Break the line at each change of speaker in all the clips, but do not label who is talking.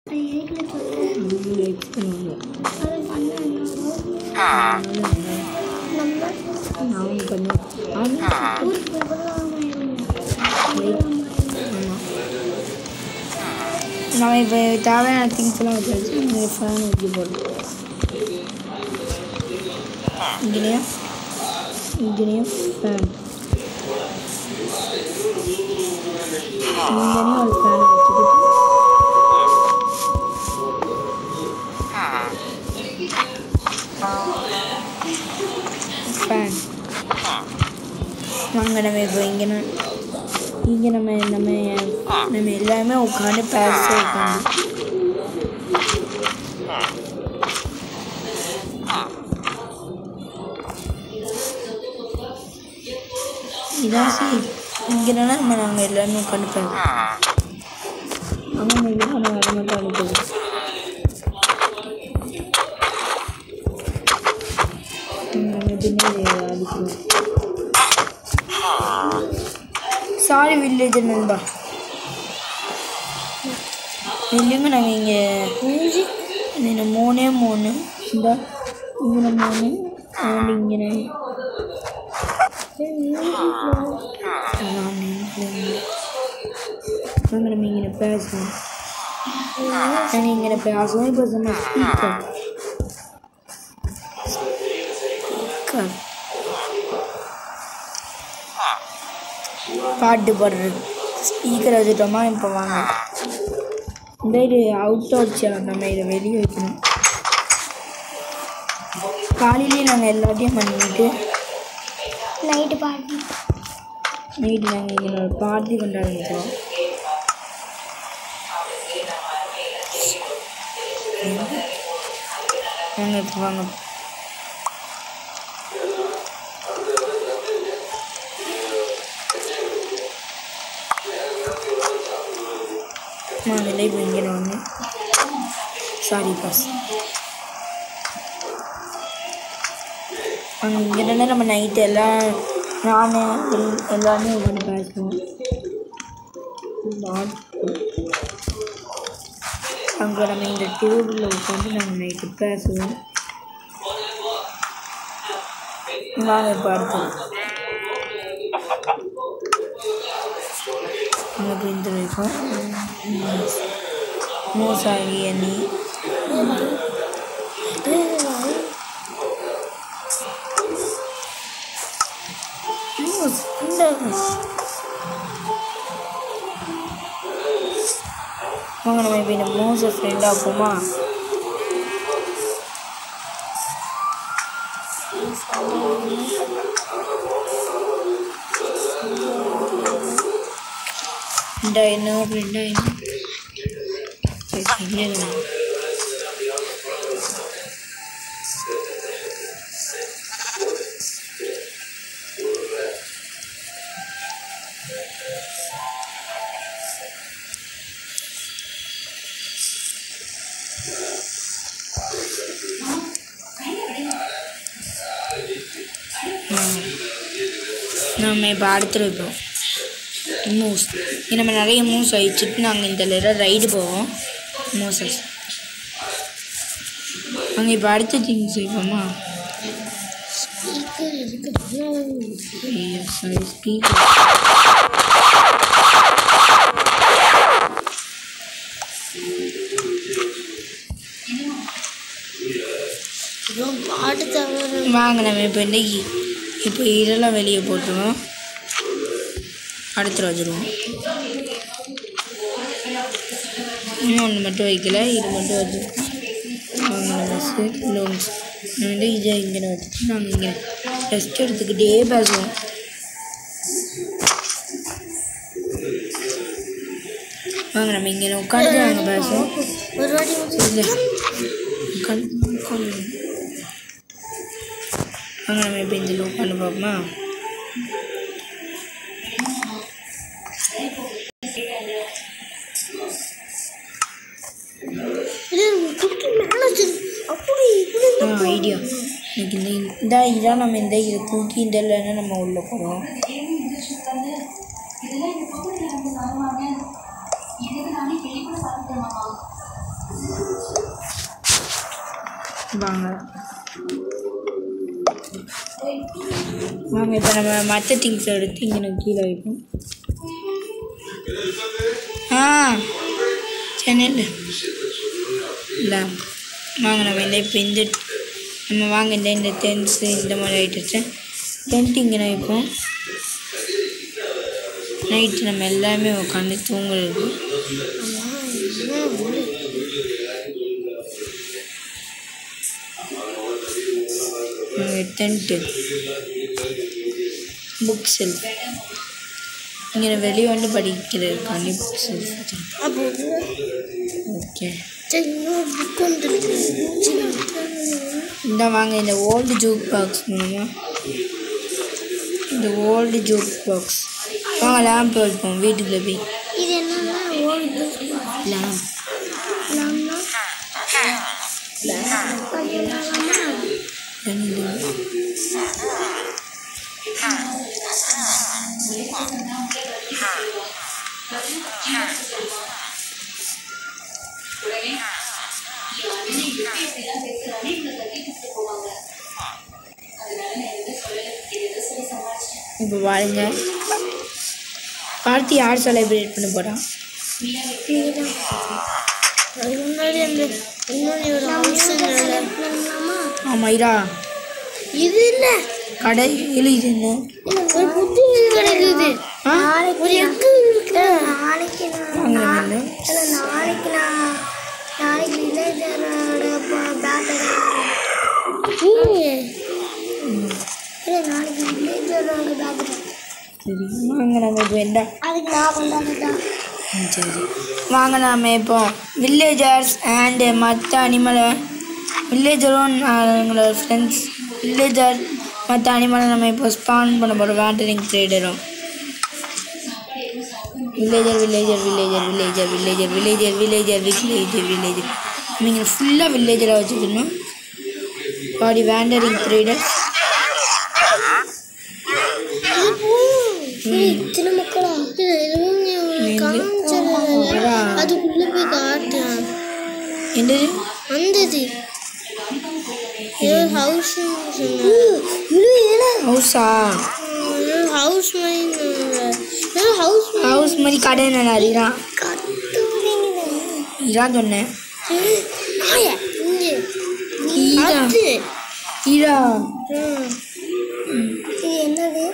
அது ஏற்கனவே சொல்லு
லைக் பண்ணுவாங்க
அது பண்ண என்ன
அதனால
நம்ம
அவங்க பண்ணுவாங்க அவங்க
ஊருக்கு போகலாம்
நம்ம இப்போ தேவையான திங்ஸ் எல்லாம் வச்சாச்சு இங்கே ஃபேன் ஊற்றி போடுறோம் இங்கேயும் இங்கேயும் ஃபேன் இங்கேயும் ஒரு ஃபேன் வச்சுக்கிட்டு ஃபேன் வாங்க நம்ம இப்போ இங்கே இங்கே நம்ம நம்ம நம்ம எல்லாருமே உட்காந்து பேச உட்காந்து இதான் சரி இங்கேனா நம்ம நாங்கள் எல்லாருமே உட்காந்து பேச அவன் இல்லை ஆனால் வர மட்டும் அனுப்புது நம்ம பின்னாடி அடிக்கணும் சாரி வில்லேஜ் நண்பா இல்லைங்க நாங்கள் இங்கே இந்த மூணே மூணு இந்த இங்கே மூணு அண்ட் இங்கே நாங்கள் நம்ம இங்கே பேசுவோம் நாங்கள் இங்கே பேசுவோம் இப்போ நம்ம ஸ்பீக்கர் ஸ்பீக்கர் பாட்டு பாடுறது ஸ்பீக்கர் வச்சுட்டோமா இப்போ வாங்க இந்த இது அவுட்டோர் சேர் நம்ம இதை வெளியே வைக்கணும் காலையிலேயே நாங்கள் எல்லாத்தையும் பண்ணிட்டு
நைட்டு பார்ட்டி
நைட்டு நாங்கள் இங்கே ஒரு பார்ட்டி கொண்டாட வைக்கிறோம் நாங்கள் இப்போ வாங்க வாங்க இப்போ இங்கே வாங்க சாரி பாஸ் அங்கே இங்கே நம்ம நைட்டு எல்லாம் நான் எல் எல்லாருமே உட்காந்து பேசுவோம் நாட் அங்கே நம்ம இந்த டேபிளில் உட்காந்து நாங்கள் நைட்டு பேசுவோம் வாங்க இப்போ அடுத்தது அங்கே பிரிந்து வைப்போம் மோசாகி அணி மூஸ் இந்த வாங்க நம்ம இப்போ இந்த மூஸை ஃப்ரெண்டாக போமா இந்த என்ன ஃப்ரெண்டாக என்ன நம்ம இப்போ அடுத்து வைப்போம் மூஸ் இங்க நம்ம நிறைய மூஸ் வச்சுட்டு நாங்கள் இந்த லெர ரைடு போவோம் மூசஸ் அங்கே இப்போ அடுத்த திங்ஸ் வைப்போமா
ஸ்பீக்கர் இருக்குது
சாரி ஸ்பீக்கர்
இதோ பாட்டு தவிர
வாங்க நம்ம இப்போ இன்னைக்கு இப்போ இதெல்லாம் வெளியே போட்டுருவோம் அடுத்து வச்சுருவோம் இன்னொன்று மட்டும் வைக்கல இது மட்டும் வச்சுருக்கோம் வாங்க நம்ம செட் லோன்ஸ் நான் வந்து இதை இங்கே வச்சுட்டு நாங்கள் இங்கே ரெஸ்ட் எடுத்துக்கிட்டே பேசுவோம் வாங்க நம்ம இங்கே உட்காந்து நாங்கள் பேசுவோம்
ஒரு வாட்டி வந்து
இல்லை உட்காந்து உட்காந்து வாங்க நம்ம இப்போ இந்த உட்காந்து பார்ப்போமா
இது தூக்கி மேலே வச்சு அப்படி இப்படி
ஆ ஐடியா எனக்கு இந்த இந்த இதான் நம்ம இந்த இதை தூக்கி இந்த இல்லைன்னா நம்ம உள்ளே போகிறோம் வாங்க வாங்க இப்போ நம்ம மற்ற திங்ஸ் எடுத்து இங்கே நம்ம கீழே வைப்போம் ஆ சென்னையில் இல்லை வாங்க நம்ம இந்த இப்போ இந்த நம்ம வாங்க இந்த இந்த டென்ட்ஸு இந்த மாதிரி ஐட்டம்ஸை டென்ட் இங்கே வைப்போம் நைட்டு நம்ம எல்லாமே உட்காந்து தூங்குறது டென்ட்டு புக் செல்ஃப் இங்கே வெளியே வந்து படிக்கிறதுக்காண்டி புக் செல்ஃப்
அப்போ
ஓகே
சரி இன்னொரு புக் வந்துருக்கு
இந்த வாங்க இந்த ஓல்டு ஜூக் பாக்ஸ் மூலமாக இந்த ஓல்டு ஜூக் பாக்ஸ் வாங்க லேம்ப் வைப்போம் வீட்டுக்குள்ளே போய்
இது என்னன்னா ஓல்டு புக்
லேம்ப்
இல்லாம அது என்னன்னா
இப்போ பாருங்க பார்ட்டி யார் செலிப்ரேட் பண்ண போகிறா
அதுக்கு முன்னாடி அந்த இன்னொன்று ஒரு ஹவுஸ் பண்ணலாமா
ஆமாம் இரா
இது இல்ல
கடை இல்லை இது என்ன
ஒரு புத்தி கிடைக்குது
ஆ
ஒரு எக்கு இருக்கு நாளைக்கு
வாங்க நம்ம
இல்ல நாளைக்கு நான் நாளைக்கு வில்லேஜரோட பேட்டரி இல்லை நாளைக்கு வில்லேஜரோட பேட்டரி
சரி வாங்க நம்ம இப்போ என்ன
அதுக்கு நான் கொண்டாந்துட்டேன்
ம், சரி வாங்க நாம இப்போ வில்லேஜர்ஸ் அண்டு மற்ற அனிமலை வில்லேஜரும் எங்களோட ஃப்ரெண்ட்ஸ் வில்லேஜர் மற்ற அனிமலை நம்ம இப்போ ஸ்பான் பண்ண போகிறோம் வேண்டரிங் ட்ரேடரும் villager villager villager villager villager villager villager villager villager நீங்கள் ஃபுல்லாக வில்லேஜராக வச்சுக்கணும் பாடி வேண்டரிங் ட்ரேடர்
இத்தனை மக்களா இது எதுவும் நீ
நெல்லு.
காமிச்சது
ஆ.
அதுக்குள்ள போய் காட்டுறேன்
என்னது
வந்தது ஏதோ ஹவுஸ் சொன்னாங்க
ஹவுஸா
ஹவுஸ் மாதிரி ஏதோ ஹவுஸ்
ஹவுஸ் மாதிரி கடை என்ன அறிறான் இதான் சொன்னேன் ஈரா
அது
ஈரா
இது என்னது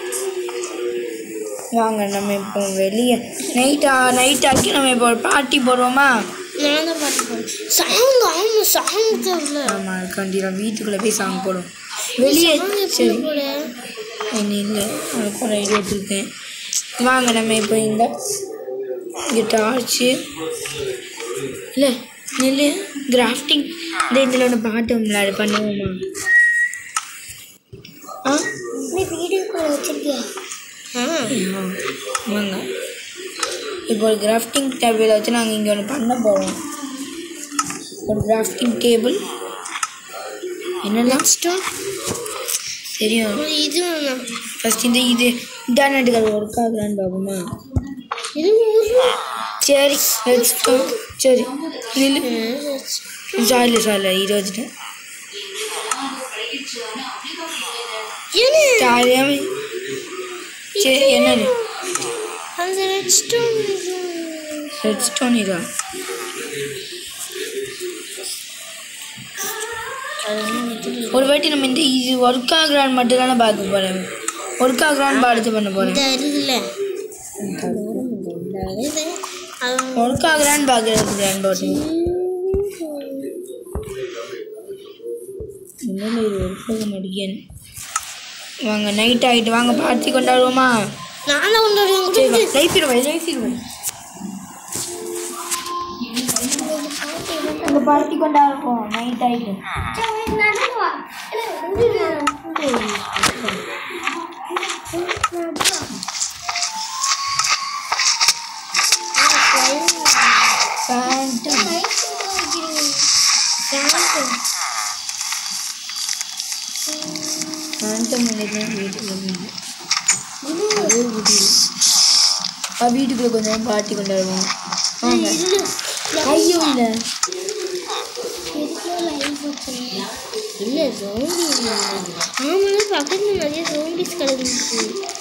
வாங்க நம்ம இப்போ வெளியே நைட்டா நைட் ஆக்கி நம்ம இப்போ ஒரு பார்ட்டி போடுவோமா
நான் தான் பாட்டு போடுறேன் சாங் ஆமாம் சாங் தெரியல
ஆமாம் கண்டிப்பாக வீட்டுக்குள்ளே போய் சாங் போடும் வெளியே சரி
போல
என்ன இல்லை அதுக்கு ஒரு ஐடியா வச்சுருக்கேன் வாங்க நம்ம இப்போ இந்த இங்கே டார்ச்சு இல்லை நெல் கிராஃப்டிங் இந்த இதில் ஒன்று பாட்டோம்ல அது பண்ணுவோமா ஆ
நீ வீடியோக்குள்ள வச்சிருக்கியா ஆ
ஆ, வாங்க இப்போ ஒரு கிராஃப்டிங் டேபிள் வச்சு நாங்கள் இங்கே ஒன்று பண்ண போகிறோம் ஒரு கிராஃப்டிங் டேபிள் என்னெல்லாம்
ஸ்டோன்
தெரியும்
இது வேணாம்
ஃபஸ்ட் இந்த இது இன்டர்நெட்டுக்கு ஒர்க் ஆகுறான்னு பார்ப்போமா
இது ஒரு
சரி let's go. சரி நில்லு சாலு சாலு இது வச்சுட்டேன்
என்ன
ஜாலியாக சரி என்னது
அந்த ரெட் ஸ்டோன்
ரெட் ஸ்டோன் இதா ஒரு வாட்டி நம்ம இந்த இது ஒர்க் ஆகுறான்னு மட்டும் தானே பார்க்க போகிறேன் ஒர்க் ஆகுறான்னு பார்த்து பண்ண போகிறேன்
இந்த இருக்குல்ல இது அது
ஒர்க் ஆகுறான்னு பார்க்குறதுக்கு ரெண்டு வாட்டி என்னென்ன இது ஒர்க் ஆக மாட்டேங்கன்னு வாங்க நைட் ஆகிட்டு வாங்க பார்ட்டி கொண்டாடுவோமா
நான் தான் கொண்டாடுவேன்
சரி வா லைஃபிடுவேன் லைஃபிடுவேன் அங்கே பார்ட்டி கொண்டாடுவோம் நைட் ஆகிட்டு ஃபேண்டம் ஃபேண்டம் நினைக்கிறேன் வீட்டுக்குள்ள வீடு அதே வீடு ஆ வீட்டுக்குள்ள கொஞ்சம் பார்ட்டி கொண்டாடுவோம் வாங்க ஐயோ இல்லை
லைஃப் இல்லை ஜோம்பி ஆமாம் பக்கத்தில் நிறைய ஜோம்பிஸ் கிடந்துச்சு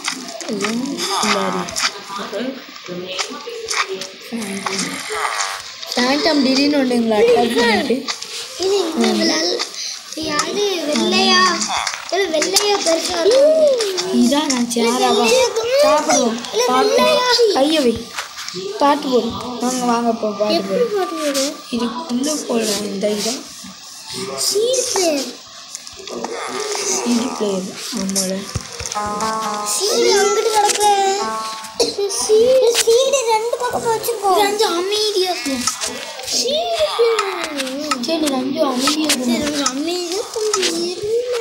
ஃபேண்டம் திடீர்னு ஒன்றுங்களா அட்டாக் பண்ணிட்டு
இது இந்த விளால் யாரு வெள்ளையா ஒரு வெள்ளையா பெருசா இருக்கும்
இதான் நான் சேராவா சாப்பிடுவோம் பார்த்து கையை வை பாட்டு போடு வாங்க வாங்க போ பாட்டு போடு
எப்படி பாட்டு போடும்
இதுக்குள்ளே போடலாம் இந்த இதான்
சீட் பிளேயர்
சிடி பிளேயர் ஆமால
சீடு அங்கிட்டு கிடக்கு சீடு சீடு ரெண்டு பக்கம் வச்சிருக்கோம்
ரெண்டு அமைதியா இருக்கும்
சீடு பிளேயர்
சரி ரெண்டு அமைதியா இருக்கும்
சரி கொஞ்சம் அமைதியா கொஞ்சம் இருங்க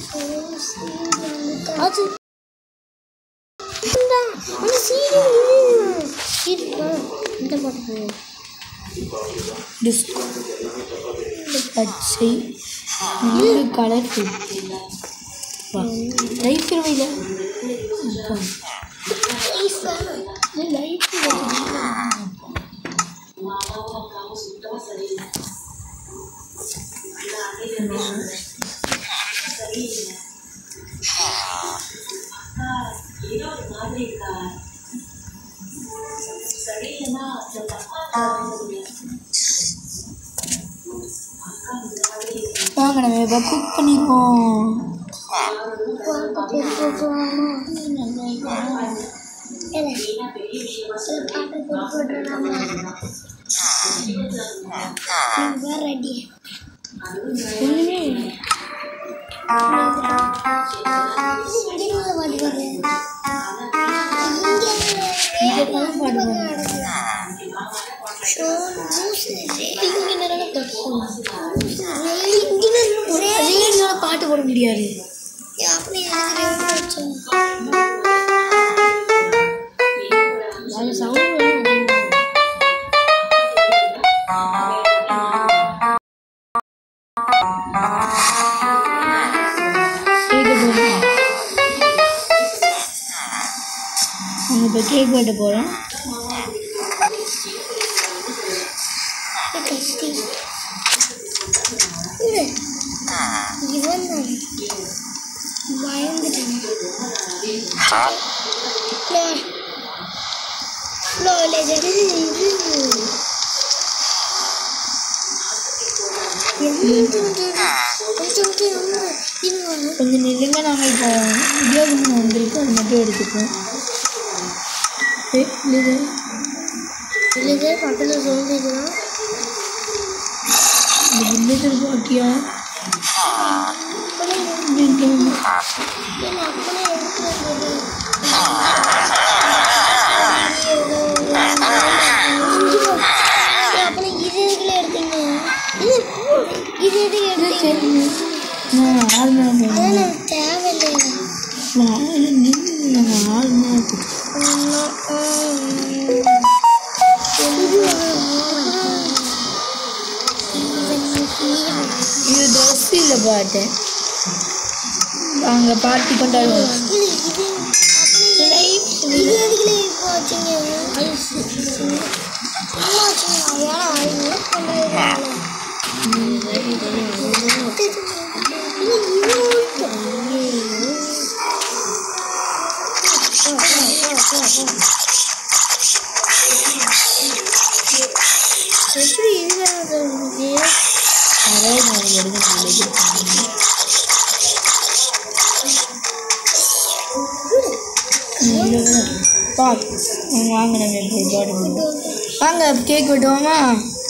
அது இந்தா, அந்த சீடு சீடு இந்த பாட்டு போடும்
டிஸ்க் பச்சை நீல கலர் லைஃப் வைல லைஃப் வாங்க நம்ம இப்போ குக் பண்ணிடுவோம்
ரெடி
ஒன்றுமே ரேடியோல பாட்டு போட முடியாது அது சவுண்ட் நம்ம இப்போ கேக் வெட்ட போகிறோம்
இவன் தான் பயந்துட்டேன் லோ லெஜண்ட்
கொஞ்சம் நில்லுங்க நாங்கள் இப்போ உத்தியோகம் வந்திருக்கு அது மட்டும் எடுத்துப்போம் ஏ, இல்லைங்க.
இல்லைங்க பக்கத்தில் சொல்லிக்கலாம்
இந்த வில்லேஜர் பாட்டியா
அப்புறம் இது எதுக்குல எடுத்தீங்க இது இது எதுக்கு எடுத்தீங்க
நான் ஆறு மணி நேரம்
அதான் எனக்கு தேவையில்லையா
நாலு நின்று நாங்கள் ஆறு மணி நேரம் இது ட்ரெஸ் இல்லை பார்த்தேன் வாங்க பார்ட்டி கொண்டாடுவோம்
இது எதுக்குல இப்போ வச்சீங்க அம்மா வச்சுங்க வேணா அது கொண்டாடுறாங்க எப்படி இருக்கிறது உங்களுக்கு
அதாவது நான் எடுத்து நினைக்கிறேன் பாப் வாங்க நம்ம இப்போ பாட்டு போடுவோம் வாங்க கேக் வெட்டுவோமா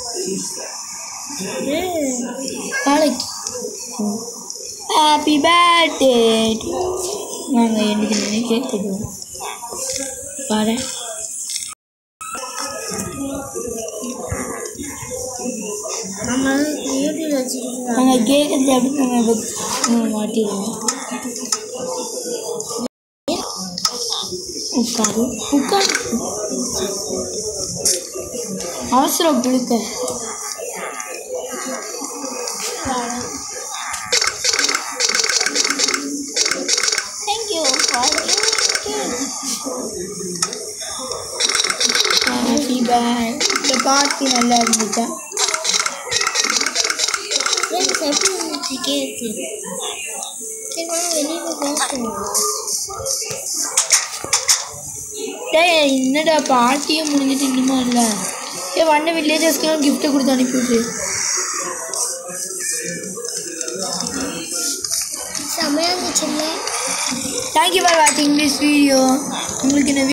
நாளைக்கு ஹாப்பி பர்த்டே வாங்க எனக்கு நினை கேக் வெட்டுவோம் பாரு
நம்ம யூடியூப் வச்சுக்கிட்டு
நாங்கள் கேட்கறது அப்படி நாங்கள் நம்ம மாட்டிடுவோம் உட்காரு உட்காரு அவசரம் பிடிக்க
தேங்க்யூ ஃபார்
ஹாப்பி பர்த் இந்த பார்ட்டி நல்லா இருந்துச்சா
ஃப்ரெண்ட்ஸ் இங்கே இருக்கு சரி வாங்க வெளியே போய் பேசுவோம்
டேய் என்னடா பார்ட்டியும் முடிஞ்சிட்டு இன்னுமா இல்லை ஏ வண்ண வில்லேஜஸ்க்கெல்லாம் கிஃப்ட்டை கொடுத்து அனுப்பிவிட்டு
செம்மையாக இருந்துச்சுல்ல
தேங்க்யூ ஃபார் வாட்சிங் திஸ் வீடியோ உங்களுக்கு இந்த